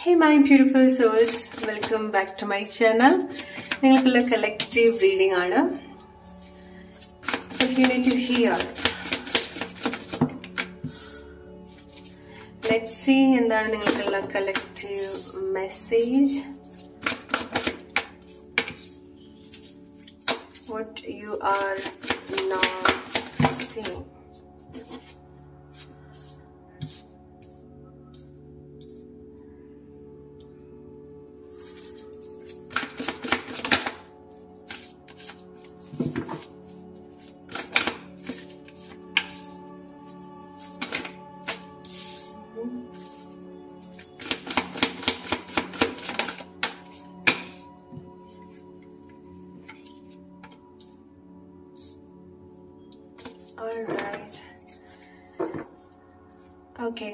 Hey my beautiful souls welcome back to my channel നിങ്ങൾക്കുള്ള collective reading ആണ് to hear let see എന്താണ് നിങ്ങൾക്കുള്ള collective message what you are not seeing. Alright. Okay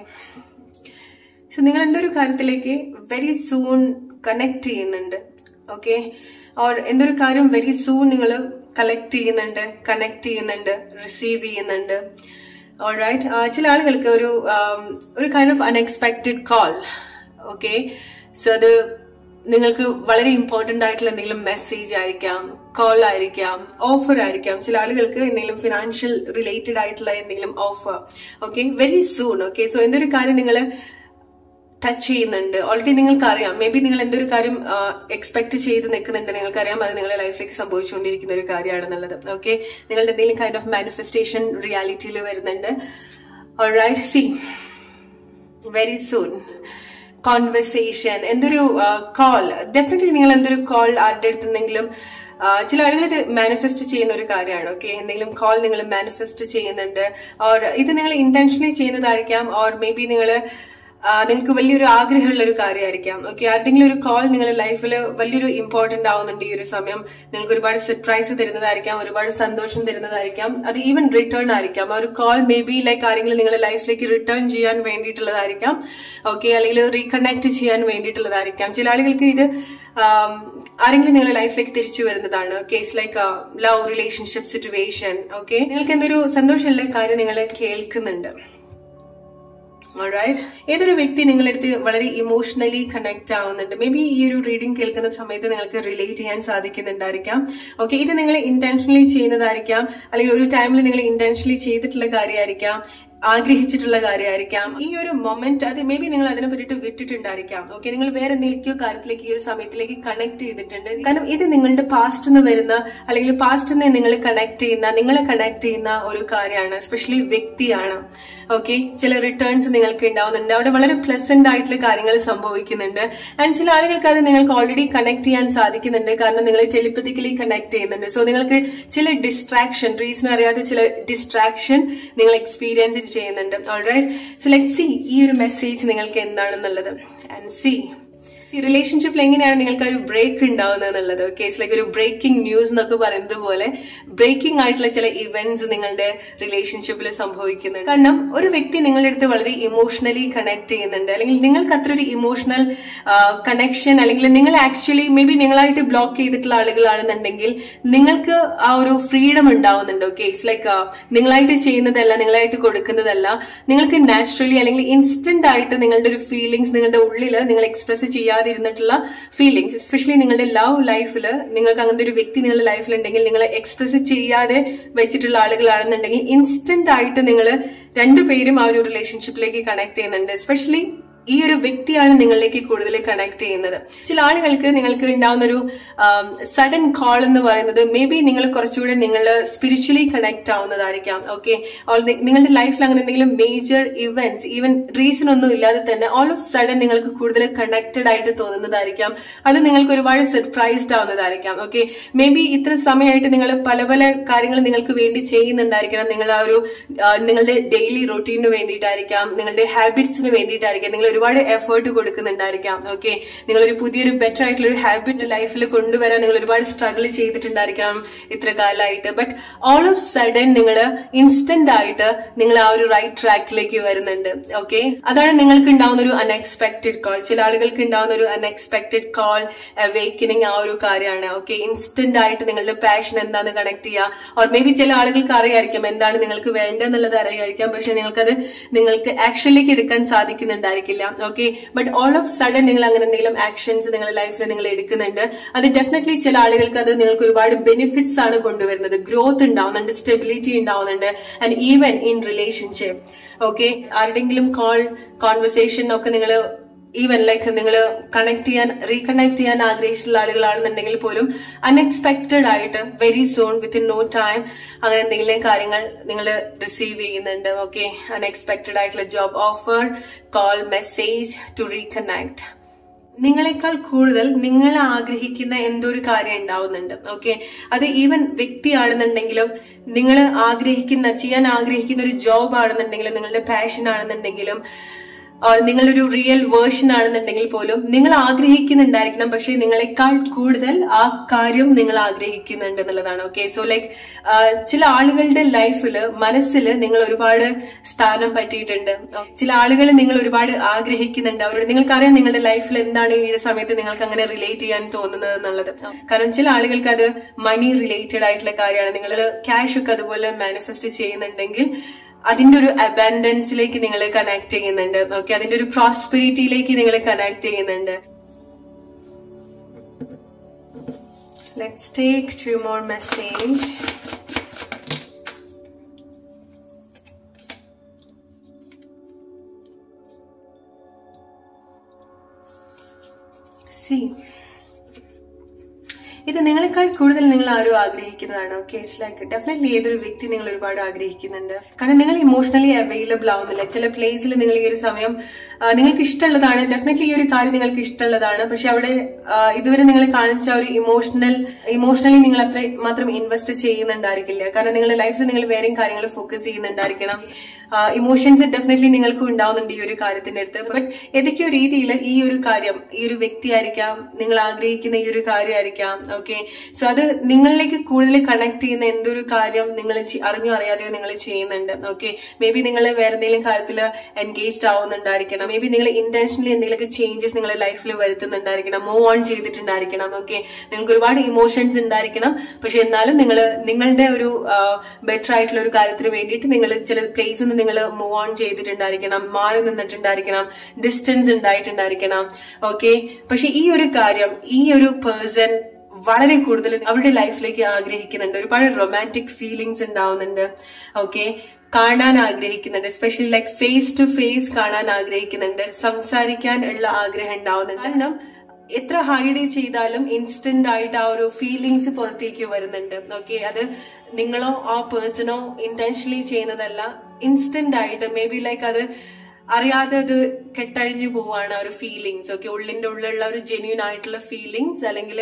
so നിങ്ങൾ എന്തൊരു കാര്യത്തിലേക്ക് very soon connect ചെയ്യുന്നുണ്ട് okay or എന്തൊരു കാര്യം വെരി സൂൺ നിങ്ങൾ കളക്ട് ചെയ്യുന്നുണ്ട് കണക്ട് ചെയ്യുന്നുണ്ട് റിസീവ് ചെയ്യുന്നുണ്ട് ഓൾറൈറ്റ് ചില ആളുകൾക്ക് ഒരു ഒരു kind of unexpected call okay so അത് നിങ്ങൾക്ക് വളരെ ഇമ്പോർട്ടന്റ് ആയിട്ടുള്ള എന്തെങ്കിലും മെസ്സേജ് ആയിരിക്കാം കോൾ ആയിരിക്കാം ഓഫർ ആയിരിക്കാം ചില ആളുകൾക്ക് എന്തെങ്കിലും ഫിനാൻഷ്യൽ റിലേറ്റഡ് ആയിട്ടുള്ള എന്തെങ്കിലും offer okay very soon okay so എന്തൊരു കാര്യം നിങ്ങൾ ടച്ച് ചെയ്യുന്നുണ്ട് ഓൾറെഡി നിങ്ങൾക്ക് അറിയാം മേ ബി നിങ്ങൾ എന്തൊരു കാര്യം എക്സ്പെക്ട് ചെയ്ത് നിൽക്കുന്നുണ്ട് നിങ്ങൾക്കറിയാം അത് നിങ്ങളുടെ ലൈഫിലേക്ക് സംഭവിച്ചുകൊണ്ടിരിക്കുന്ന ഒരു കാര്യമാണെന്നുള്ളത് ഓക്കെ നിങ്ങളുടെ എന്തെങ്കിലും കൈൻഡ് ഓഫ് മാനിഫെസ്റ്റേഷൻ റിയാലിറ്റിയിൽ വരുന്നുണ്ട് alright see very soon conversation എന്തൊരു കോൾ ഡെഫിനറ്റ്ലി നിങ്ങൾ എന്തൊരു കോൾ ആരുടെ അടുത്തുനിന്നെങ്കിലും ചില ആളുകൾ ഇത് മാനിഫെസ്റ്റ് ചെയ്യുന്ന ഒരു കാര്യമാണ് ഓക്കെ എന്തെങ്കിലും കോൾ നിങ്ങൾ മാനിഫെസ്റ്റ് ചെയ്യുന്നുണ്ട് ഓർ ഇത് നിങ്ങൾ ഇന്റൻഷനലി ചെയ്യുന്നതായിരിക്കാം ഓർ മേ ബി നിങ്ങൾ നിങ്ങൾക്ക് വലിയൊരു ആഗ്രഹമുള്ള ഒരു കാര്യമായിരിക്കാം ഓക്കെ ആരുടെങ്കിലും ഒരു കോൾ നിങ്ങളുടെ ലൈഫിൽ വലിയൊരു ഇമ്പോർട്ടന്റ് ആവുന്നുണ്ട് ഈ ഒരു സമയം നിങ്ങൾക്ക് ഒരുപാട് സർപ്രൈസ് തരുന്നതായിരിക്കാം ഒരുപാട് സന്തോഷം തരുന്നതായിരിക്കാം അത് ഈവൻ റിട്ടേൺ ആയിരിക്കാം ആ ഒരു കോൾ മേ ബി ലൈക്ക് ആരെങ്കിലും നിങ്ങളുടെ ലൈഫിലേക്ക് റിട്ടേൺ ചെയ്യാൻ വേണ്ടിയിട്ടുള്ളതായിരിക്കാം ഓക്കെ അല്ലെങ്കിൽ റീകണക്ട് ചെയ്യാൻ വേണ്ടിയിട്ടുള്ളതായിരിക്കാം ചില ആളുകൾക്ക് ഇത് ആരെങ്കിലും നിങ്ങളുടെ ലൈഫിലേക്ക് തിരിച്ചു വരുന്നതാണ് case like love relationship situation okay നിങ്ങൾക്ക് എന്തൊരു സന്തോഷമുള്ള കാര്യം നിങ്ങൾ കേൾക്കുന്നുണ്ട് ഓൾറൈറ്റ് ഏതൊരു വ്യക്തി നിങ്ങളടുത്ത് വളരെ ഇമോഷണലി കണക്ട് ആവുന്നുണ്ട് മേ ബി ഈ ഒരു റീഡിംഗ് കേൾക്കുന്ന സമയത്ത് നിങ്ങൾക്ക് റിലേറ്റ് ചെയ്യാൻ സാധിക്കുന്നുണ്ടായിരിക്കാം ഓക്കെ ഇത് നിങ്ങൾ ഇന്റൻഷനലി ചെയ്യുന്നതായിരിക്കാം അല്ലെങ്കിൽ ഒരു ടൈമിൽ നിങ്ങൾ ഇന്റൻഷനലി ചെയ്തിട്ടുള്ള കാര്യമായിരിക്കാം ആഗ്രഹിച്ചിട്ടുള്ള കാര്യമായിരിക്കാം ഈ ഒരു മൊമെന്റ് അത് മേ ബി നിങ്ങൾ അതിനെ പറ്റിയിട്ട് വിട്ടിട്ടുണ്ടായിരിക്കാം ഓക്കെ നിങ്ങൾ വേറെ എന്തെങ്കിലും കാര്യത്തിലേക്ക് ഈ ഒരു സമയത്തിലേക്ക് കണക്ട് ചെയ്തിട്ടുണ്ട് കാരണം ഇത് നിങ്ങളുടെ പാസ്റ്റ് നിന്ന് വരുന്ന അല്ലെങ്കിൽ പാസ്റ്റ് നിന്ന് നിങ്ങൾ കണക്ട് ചെയ്യുന്ന നിങ്ങളെ കണക്ട് ചെയ്യുന്ന ഒരു കാര്യമാണ് എസ്പെഷ്യലി വ്യക്തിയാണ് ഓക്കെ ചില റിട്ടേൺസ് നിങ്ങൾക്ക് ഉണ്ടാവുന്നുണ്ട് അവിടെ വളരെ പ്ലസന്റ് ആയിട്ടുള്ള കാര്യങ്ങൾ സംഭവിക്കുന്നുണ്ട് ആൻഡ് ചില ആളുകൾക്ക് അത് നിങ്ങൾക്ക് ഓൾറെഡി കണക്ട് ചെയ്യാൻ സാധിക്കുന്നുണ്ട് കാരണം നിങ്ങൾ ടെലിപ്പത്തിക്കലി കണക്ട് ചെയ്യുന്നുണ്ട് സോ നിങ്ങൾക്ക് ചില ഡിസ്ട്രാക്ഷൻ റീസൺ അറിയാതെ ചില ഡിസ്ട്രാക്ഷൻ നിങ്ങൾ എക്സ്പീരിയൻസ് ചെയ്യുന്നുണ്ട് ഓൾറൈറ്റ് സോ ലെറ്റ് സി ഈ ഒരു മെസ്സേജ് നിങ്ങൾക്ക് എന്താണെന്നുള്ളത് ആൻഡ് സി ഈ റിലേഷൻഷിപ്പിൽ എങ്ങനെയാണ് നിങ്ങൾക്ക് ഒരു ബ്രേക്ക് ഉണ്ടാവുന്നത് എന്നുള്ളത് കേസ് ലൈക്ക് ഒരു ബ്രേക്കിംഗ് ന്യൂസ് എന്നൊക്കെ പറയുന്നത് പോലെ ബ്രേക്കിംഗ് ആയിട്ടുള്ള ചില ഇവന്റ്സ് നിങ്ങളുടെ റിലേഷൻഷിപ്പിൽ സംഭവിക്കുന്നുണ്ട് കാരണം ഒരു വ്യക്തി നിങ്ങളുടെ അടുത്ത് വളരെ ഇമോഷണലി കണക്ട് ചെയ്യുന്നുണ്ട് അല്ലെങ്കിൽ നിങ്ങൾക്ക് അത്ര ഒരു ഇമോഷണൽ കണക്ഷൻ അല്ലെങ്കിൽ നിങ്ങൾ ആക്ച്വലി മേ ബി നിങ്ങളായിട്ട് ബ്ലോക്ക് ചെയ്തിട്ടുള്ള ആളുകളാണെന്നുണ്ടെങ്കിൽ നിങ്ങൾക്ക് ആ ഒരു ഫ്രീഡം ഉണ്ടാവുന്നുണ്ട് ഓക്കെ ഇറ്റ്സ് ലൈക്ക് നിങ്ങളായിട്ട് ചെയ്യുന്നതല്ല നിങ്ങളായിട്ട് കൊടുക്കുന്നതല്ല നിങ്ങൾക്ക് നാച്ചുറലി അല്ലെങ്കിൽ ഇൻസ്റ്റന്റ് ആയിട്ട് നിങ്ങളുടെ ഒരു ഫീലിങ്സ് നിങ്ങളുടെ ഉള്ളിൽ നിങ്ങൾ എക്സ്പ്രസ് ചെയ്യാതിരുന്നിട്ടുള്ള ഫീലിങ്സ് എസ്പെഷ്യലി നിങ്ങളുടെ ലവ് ലൈഫിൽ നിങ്ങൾക്ക് അങ്ങനത്തെ ഒരു വ്യക്തി നിങ്ങളുടെ ലൈഫിൽ ഉണ്ടെങ്കിൽ നിങ്ങൾ എക്സ്പ്രസ് ചെയ്യാതെ വെച്ചിട്ടുള്ള ആളുകളാണെന്നുണ്ടെങ്കിൽ ഇൻസ്റ്റന്റ് ആയിട്ട് നിങ്ങൾ രണ്ടുപേരും ആ ഒരു റിലേഷൻഷിപ്പിലേക്ക് കണക്ട് ചെയ്യുന്നുണ്ട് എസ്പെഷ്യലി ഈ ഒരു വ്യക്തിയാണ് നിങ്ങളിലേക്ക് കൂടുതൽ കണക്ട് ചെയ്യുന്നത് ചില ആളുകൾക്ക് നിങ്ങൾക്ക് ഉണ്ടാവുന്ന ഒരു സഡൻ കോൾ എന്ന് പറയുന്നത് മേ ബി നിങ്ങൾ കുറച്ചുകൂടെ നിങ്ങൾ സ്പിരിച്വലി കണക്ട് ആവുന്നതായിരിക്കാം ഓക്കെ നിങ്ങളുടെ ലൈഫിൽ അങ്ങനെ എന്തെങ്കിലും മേജർ ഇവന്റ്സ് ഈവൻ റീസൺ ഒന്നും ഇല്ലാതെ തന്നെ ഓൾ ഓഫ് സഡൻ നിങ്ങൾക്ക് കൂടുതൽ കണക്റ്റഡ് ആയിട്ട് തോന്നുന്നതായിരിക്കാം അത് നിങ്ങൾക്ക് ഒരുപാട് സർപ്രൈസ്ഡ് ആവുന്നതായിരിക്കാം ഓക്കെ മേ ബി ഇത്ര സമയമായിട്ട് നിങ്ങൾ പല പല കാര്യങ്ങൾ നിങ്ങൾക്ക് വേണ്ടി ചെയ്യുന്നുണ്ടായിരിക്കണം നിങ്ങൾ ആ ഒരു നിങ്ങളുടെ ഡെയിലി റൊട്ടീനു വേണ്ടിയിട്ടായിരിക്കാം നിങ്ങളുടെ ഹാബിറ്റ്സിന് വേണ്ടിയിട്ടായിരിക്കാം നിങ്ങൾ ഒരുപാട് എഫേർട്ട് കൊടുക്കുന്നുണ്ടായിരിക്കാം ഓക്കെ നിങ്ങൾ ഒരു പുതിയൊരു ബെറ്റർ ആയിട്ടുള്ള ഒരു ഹാബിറ്റ് ലൈഫിൽ കൊണ്ടുവരാൻ നിങ്ങൾ ഒരുപാട് സ്ട്രഗിൾ ചെയ്തിട്ടുണ്ടായിരിക്കാം ഇത്ര കാലമായിട്ട് ബട്ട് ഓൾ ഓഫ് സഡൻ നിങ്ങൾ ഇൻസ്റ്റന്റ് ആയിട്ട് നിങ്ങൾ ആ ഒരു റൈറ്റ് ട്രാക്കിലേക്ക് വരുന്നുണ്ട് ഓക്കെ അതാണ് നിങ്ങൾക്ക് ഉണ്ടാവുന്ന ഒരു അൺഎക്സ്പെക്ടഡ് കോൾ ചില ആളുകൾക്ക് ഉണ്ടാവുന്ന ഒരു അൺഎക്സ്പെക്ടഡ് കോൾ അവേക്കനിങ് ആ ഒരു കാര്യമാണ് ഓക്കെ ഇൻസ്റ്റന്റ് ആയിട്ട് നിങ്ങളുടെ പാഷൻ എന്താന്ന് കണക്ട് ചെയ്യുക ഓർ മേ ബി ചില ആളുകൾക്ക് അറിയായിരിക്കും എന്താണ് നിങ്ങൾക്ക് വേണ്ടതെന്നുള്ളത് അറിയായിരിക്കാം പക്ഷെ നിങ്ങൾക്കത് നിങ്ങൾക്ക് ആക്ഷനിലേക്ക് എടുക്കാൻ സാധിക്കുന്നുണ്ടായിരിക്കില്ല ഉണ്ടായിരിക്കില്ല okay but all of sudden നിങ്ങൾ അങ്ങനെ എന്തെങ്കിലും ആക്ഷൻസ് നിങ്ങളുടെ ലൈഫിൽ നിങ്ങൾ എടുക്കുന്നുണ്ട് അത് ഡെഫിനറ്റ്ലി ചില ആളുകൾക്ക് അത് നിങ്ങൾക്ക് ഒരുപാട് ബെനിഫിറ്റ്സ് ആണ് കൊണ്ടുവരുന്നത് ഗ്രോത്ത് ഉണ്ടാവുന്നുണ്ട് സ്റ്റെബിലിറ്റി ഉണ്ടാവുന്നുണ്ട് and even in relationship okay ആരുടെങ്കിലും കോൾ കോൺവെർസേഷൻ ഒക്കെ നിങ്ങൾ ഈവൻ ലൈക്ക് നിങ്ങൾ കണക്ട് ചെയ്യാൻ റീകണക്ട് ചെയ്യാൻ ആഗ്രഹിച്ചിട്ടുള്ള ആളുകളാണെന്നുണ്ടെങ്കിൽ പോലും അൺഎക്സ്പെക്ടഡ് ആയിട്ട് very soon within no time അങ്ങനെ എന്തെങ്കിലും കാര്യങ്ങൾ നിങ്ങൾ റിസീവ് ചെയ്യുന്നുണ്ട് ഓക്കെ അൺഎക്സ്പെക്ടഡ് ആയിട്ടുള്ള job offer call message to reconnect നിങ്ങളെക്കാൾ കൂടുതൽ നിങ്ങൾ ആഗ്രഹിക്കുന്ന എന്തോ ഒരു കാര്യം ഉണ്ടാവുന്നുണ്ട് ഓക്കെ അത് ഈവൻ വ്യക്തിയാണെന്നുണ്ടെങ്കിലും നിങ്ങൾ ആഗ്രഹിക്കുന്ന ചെയ്യാൻ ആഗ്രഹിക്കുന്ന ഒരു ജോബ് ആണെന്നുണ്ടെങ്കിലും നിങ്ങളുടെ പാഷൻ ആണെന്നുണ്ടെങ്കിലും നിങ്ങളൊരു റിയൽ വേർഷൻ ആണെന്നുണ്ടെങ്കിൽ പോലും നിങ്ങൾ ആഗ്രഹിക്കുന്നുണ്ടായിരിക്കണം പക്ഷെ നിങ്ങളെക്കാൾ കൂടുതൽ ആ കാര്യം നിങ്ങൾ ആഗ്രഹിക്കുന്നുണ്ട് എന്നുള്ളതാണ് ഓക്കെ സോ ലൈക്ക് ചില ആളുകളുടെ ലൈഫിൽ മനസ്സിൽ നിങ്ങൾ ഒരുപാട് സ്ഥാനം പറ്റിയിട്ടുണ്ട് ചില ആളുകൾ നിങ്ങൾ ഒരുപാട് ആഗ്രഹിക്കുന്നുണ്ട് അവരോട് നിങ്ങൾക്കറിയാം നിങ്ങളുടെ ലൈഫിൽ എന്താണ് ഈ ഒരു സമയത്ത് നിങ്ങൾക്ക് അങ്ങനെ റിലേറ്റ് ചെയ്യാൻ തോന്നുന്നത് എന്നുള്ളത് കാരണം ചില ആളുകൾക്ക് അത് മണി റിലേറ്റഡ് ആയിട്ടുള്ള കാര്യമാണ് നിങ്ങൾ ക്യാഷ് ഒക്കെ അതുപോലെ മാനിഫെസ്റ്റ് ചെയ്യുന്നുണ്ടെങ്കിൽ അതിന്റെ ഒരു അബാൻഡൻസിലേക്ക് നിങ്ങൾ കണക്ട് ചെയ്യുന്നുണ്ട് ഓക്കെ അതിന്റെ ഒരു പ്രോസ്പെരിറ്റിയിലേക്ക് നിങ്ങൾ കണക്ട് ചെയ്യുന്നുണ്ട് let's take two more message see ഇത് നിങ്ങളെക്കാൾ കൂടുതൽ നിങ്ങൾ ആരും ആഗ്രഹിക്കുന്നതാണ് ഓക്കെ ഇറ്റ്സ് ലൈക്ക് ഡെഫിനറ്റ്ലി ഏതൊരു വ്യക്തി നിങ്ങൾ ഒരുപാട് ആഗ്രഹിക്കുന്നുണ്ട് കാരണം നിങ്ങൾ ഇമോഷണലി അവൈലബിൾ ആവുന്നില്ല ചില പ്ലേസിൽ നിങ്ങൾ ഈ ഒരു സമയം നിങ്ങൾക്ക് ഇഷ്ടമുള്ളതാണ് ഡെഫിനറ്റ്ലി ഈ ഒരു കാര്യം നിങ്ങൾക്ക് ഇഷ്ടമുള്ളതാണ് പക്ഷെ അവിടെ ഇതുവരെ നിങ്ങൾ കാണിച്ച ഒരു ഇമോഷണൽ ഇമോഷണലി നിങ്ങൾ അത്ര മാത്രം ഇൻവെസ്റ്റ് ചെയ്യുന്നുണ്ടായിരിക്കില്ല കാരണം നിങ്ങളുടെ ലൈഫിൽ നിങ്ങൾ വേറെയും കാര്യങ്ങൾ ഫോക്കസ് ചെയ്യുന്നുണ്ടായിരിക്കണം ഇമോഷൻസ് ഡെഫിനറ്റ്ലി നിങ്ങൾക്ക് ഉണ്ടാവുന്നുണ്ട് ഈ ഒരു കാര്യത്തിന്റെ അടുത്ത് ബട്ട് ഏതൊക്കെയോ രീതിയിൽ ഈ ഒരു കാര്യം ഈ ഒരു വ്യക്തിയായിരിക്കാം നിങ്ങൾ ആഗ്രഹിക്കുന്ന ഈ ഒരു കാര്യമായിരിക്കാം ഓക്കെ സോ അത് നിങ്ങളിലേക്ക് കൂടുതൽ കണക്ട് ചെയ്യുന്ന എന്തൊരു കാര്യം നിങ്ങൾ അറിഞ്ഞോ അറിയാതെയോ നിങ്ങൾ ചെയ്യുന്നുണ്ട് ഓക്കെ മേ ബി നിങ്ങൾ വേറെ എന്തെങ്കിലും കാര്യത്തിൽ എൻഗേജ്ഡ് ആവുന്നുണ്ടായിരിക്കണം മേ ബി നിങ്ങൾ ഇന്റൻഷനലി എന്തെങ്കിലുമൊക്കെ ചേഞ്ചസ് നിങ്ങളുടെ ലൈഫിൽ വരുത്തുന്നുണ്ടായിരിക്കണം മൂവ് ഓൺ ചെയ്തിട്ടുണ്ടായിരിക്കണം ഓക്കെ നിങ്ങൾക്ക് ഒരുപാട് ഇമോഷൻസ് ഉണ്ടായിരിക്കണം പക്ഷെ എന്നാലും നിങ്ങൾ നിങ്ങളുടെ ഒരു ബെറ്റർ ആയിട്ടുള്ള ഒരു കാര്യത്തിന് വേണ്ടിയിട്ട് നിങ്ങൾ ചില പ്ലേസിൽ നിന്ന് നിങ്ങൾ മൂവ് ഓൺ ചെയ്തിട്ടുണ്ടായിരിക്കണം മാറി നിന്നിട്ടുണ്ടായിരിക്കണം ഡിസ്റ്റൻസ് ഉണ്ടായിട്ടുണ്ടായിരിക്കണം ഓക്കെ പക്ഷെ ഈ ഒരു കാര്യം ഈ ഒരു പേഴ്സൺ വളരെ കൂടുതൽ അവരുടെ ലൈഫിലേക്ക് ആഗ്രഹിക്കുന്നുണ്ട് ഒരുപാട് റൊമാൻറ്റിക് ഫീലിങ്സ് ഉണ്ടാവുന്നുണ്ട് ഓക്കെ കാണാൻ ആഗ്രഹിക്കുന്നുണ്ട് especially like face to face കാണാൻ ആഗ്രഹിക്കുന്നുണ്ട് സംസാരിക്കാൻ ഉള്ള ആഗ്രഹം ഉണ്ടാവുന്നുണ്ട് കാരണം എത്ര ഹൈഡ് ചെയ്താലും ഇൻസ്റ്റന്റ് ആയിട്ട് ആ ഒരു ഫീലിങ്സ് പുറത്തേക്ക് വരുന്നുണ്ട് ഓക്കെ അത് നിങ്ങളോ ആ പേഴ്സണോ ഇന്റൻഷനലി ചെയ്യുന്നതല്ല ഇൻസ്റ്റന്റ് ആയിട്ട് മേ ബി ലൈക്ക് അത് അറിയാതെ അത് കെട്ടഴിഞ്ഞു പോവാണ് ആ ഒരു ഫീലിങ്സ് ഓക്കെ ഉള്ളിന്റെ ഉള്ളിലുള്ള ഒരു ജെന്യൂൻ ആയിട്ടുള്ള ഫീലിങ്സ് അല്ലെങ്കിൽ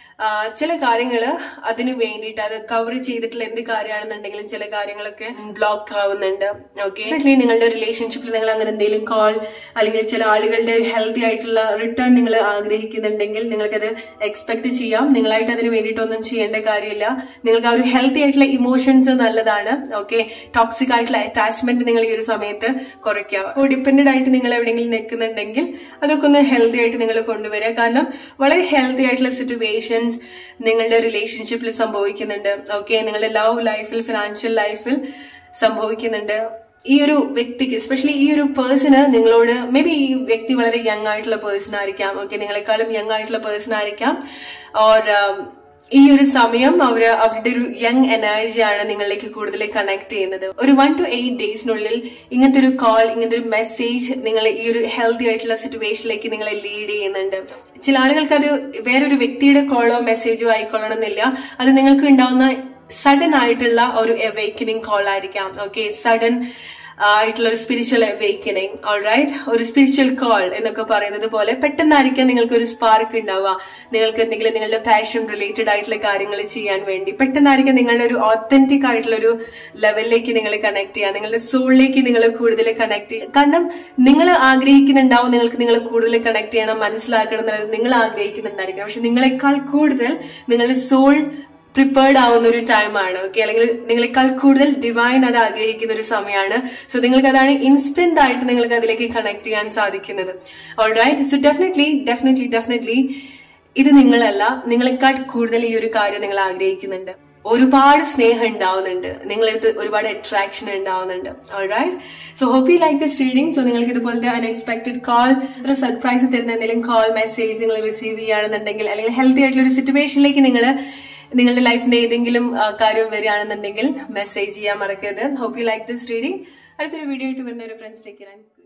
ചില കാര്യങ്ങൾ അതിനു വേണ്ടിയിട്ട് അത് കവർ ചെയ്തിട്ടുള്ള എന്ത് കാര്യമാണെന്നുണ്ടെങ്കിലും ചില കാര്യങ്ങളൊക്കെ ബ്ലോക്ക് ആവുന്നുണ്ട് ഓക്കെ നിങ്ങളുടെ റിലേഷൻഷിപ്പിൽ നിങ്ങൾ അങ്ങനെ എന്തെങ്കിലും കോൾ അല്ലെങ്കിൽ ചില ആളുകളുടെ ഹെൽത്തി ആയിട്ടുള്ള റിട്ടേൺ നിങ്ങൾ ആഗ്രഹിക്കുന്നുണ്ടെങ്കിൽ നിങ്ങൾക്കത് എക്സ്പെക്ട് ചെയ്യാം നിങ്ങളായിട്ട് അതിന് വേണ്ടിയിട്ടൊന്നും ചെയ്യേണ്ട കാര്യമില്ല നിങ്ങൾക്ക് ആ ഒരു ഹെൽത്തി ആയിട്ടുള്ള ഇമോഷൻസ് നല്ലതാണ് ഓക്കെ ടോക്സിക് ആയിട്ടുള്ള അറ്റാച്ച്മെന്റ് നിങ്ങൾ ഈ ഒരു സമയത്ത് കുറയ്ക്കുക അപ്പോൾ ഡിപ്പെൻഡഡ് ആയിട്ട് നിങ്ങൾ എവിടെയെങ്കിലും നിൽക്കുന്നുണ്ടെങ്കിൽ അതൊക്കെ ഒന്ന് ഹെൽത്തി ആയിട്ട് നിങ്ങൾ കൊണ്ടുവരിക കാരണം വളരെ ഹെൽത്തി ആയിട്ടുള്ള സിറ്റുവേഷൻ നിങ്ങളുടെ റിലേഷൻഷിപ്പിൽ സംഭവിക്കുന്നുണ്ട് ഓക്കെ നിങ്ങളുടെ ലവ് ലൈഫിൽ ഫിനാൻഷ്യൽ ലൈഫിൽ സംഭവിക്കുന്നുണ്ട് ഈ ഒരു വ്യക്തിക്ക് എസ്പെഷ്യലി ഈ ഒരു പേഴ്സണ് നിങ്ങളോട് മേ ബി ഈ വ്യക്തി വളരെ യങ് ആയിട്ടുള്ള പേഴ്സൺ ആയിരിക്കാം ഓക്കെ നിങ്ങളെക്കാളും യങ് ആയിട്ടുള്ള പേഴ്സൺ ആയിരിക്കാം ഓർ ഈ ഒരു സമയം അവർ അവരുടെ ഒരു യങ് എനർജിയാണ് നിങ്ങളിലേക്ക് കൂടുതൽ കണക്ട് ചെയ്യുന്നത് ഒരു വൺ ടു എയ്റ്റ് ഡേയ്സിനുള്ളിൽ ഇങ്ങനത്തെ ഒരു കോൾ ഇങ്ങനത്തെ ഒരു മെസ്സേജ് നിങ്ങൾ ഈ ഒരു ഹെൽത്തി ആയിട്ടുള്ള സിറ്റുവേഷനിലേക്ക് നിങ്ങളെ ലീഡ് ചെയ്യുന്നുണ്ട് ചില ആളുകൾക്ക് അത് വേറൊരു വ്യക്തിയുടെ കോളോ മെസ്സേജോ ആയിക്കൊള്ളണമെന്നില്ല അത് നിങ്ങൾക്ക് ഉണ്ടാവുന്ന സഡൻ ആയിട്ടുള്ള ഒരു എവേക്കനിങ് കോൾ ആയിരിക്കാം ഓക്കെ സഡൻ ആയിട്ടുള്ള ഒരു സ്പിരിച്വൽ അവേക്കനിങ് ഓൾറൈറ്റ് ഒരു സ്പിരിച്വൽ കോൾ എന്നൊക്കെ പറയുന്നത് പോലെ പെട്ടെന്നായിരിക്കാം നിങ്ങൾക്ക് ഒരു സ്പാർക്ക് ഉണ്ടാവുക നിങ്ങൾക്ക് എന്തെങ്കിലും നിങ്ങളുടെ പാഷൻ റിലേറ്റഡ് ആയിട്ടുള്ള കാര്യങ്ങൾ ചെയ്യാൻ വേണ്ടി പെട്ടെന്നായിരിക്കും നിങ്ങളുടെ ഒരു ഓത്തന്റിക് ആയിട്ടുള്ള ഒരു ലെവലിലേക്ക് നിങ്ങൾ കണക്ട് ചെയ്യുക നിങ്ങളുടെ സോളിലേക്ക് നിങ്ങൾ കൂടുതൽ കണക്ട് ചെയ്യുക കാരണം നിങ്ങൾ ആഗ്രഹിക്കുന്നുണ്ടാവും നിങ്ങൾക്ക് നിങ്ങൾ കൂടുതൽ കണക്ട് ചെയ്യണം മനസ്സിലാക്കണം എന്നുള്ളത് നിങ്ങൾ ആഗ്രഹിക്കുന്നുണ്ടായിരിക്കണം പക്ഷെ നിങ്ങളെക്കാൾ കൂടുതൽ നിങ്ങളുടെ സോൾ പ്രിപ്പയർഡ് ആവുന്ന ഒരു ടൈമാണ് ഓക്കെ അല്ലെങ്കിൽ നിങ്ങളെക്കാൾ കൂടുതൽ ഡിവൈൻ അത് ആഗ്രഹിക്കുന്ന ഒരു സമയമാണ് സോ നിങ്ങൾക്ക് അതാണ് ഇൻസ്റ്റന്റ് ആയിട്ട് നിങ്ങൾക്ക് അതിലേക്ക് കണക്ട് ചെയ്യാൻ സാധിക്കുന്നത് all right so definitely definitely definitely ഇത് നിങ്ങളല്ല നിങ്ങളെക്കാൾ കൂടുതൽ ഈ ഒരു കാര്യം നിങ്ങൾ ആഗ്രഹിക്കുന്നുണ്ട് ഒരുപാട് സ്നേഹം ഉണ്ടാവുന്നുണ്ട് നിങ്ങളടുത്ത് ഒരുപാട് അട്രാക്ഷൻ ഉണ്ടാവുന്നുണ്ട് alright so hope you like this reading so നിങ്ങൾക്ക് ഇതുപോലത്തെ അൺഎക്സ്പെക്ടഡ് കോൾ ഇത്ര സർപ്രൈസ് തരുന്ന എന്തെങ്കിലും കോൾ മെസ്സേജ് നിങ്ങൾ റിസീവ് ചെയ്യുകയാണെന്നുണ്ടെങ്കിൽ അല്ലെങ്കിൽ ഹെൽത്തി ആയിട്ടുള്ള ഒരു സിറ്റുവേഷനിലേക്ക് നിങ്ങൾ നിങ്ങളുടെ ലൈഫിന്റെ ഏതെങ്കിലും ആ, കാര്യം വരികയാണെന്നുണ്ടെങ്കിൽ മെസ്സേജ് ചെയ്യാൻ മറക്കരുത് hope you like this reading അടുത്തൊരു വീഡിയോ ആയിട്ട് വരുന്ന ഒരു ഫ്രണ്ട്സ് ടേക്ക്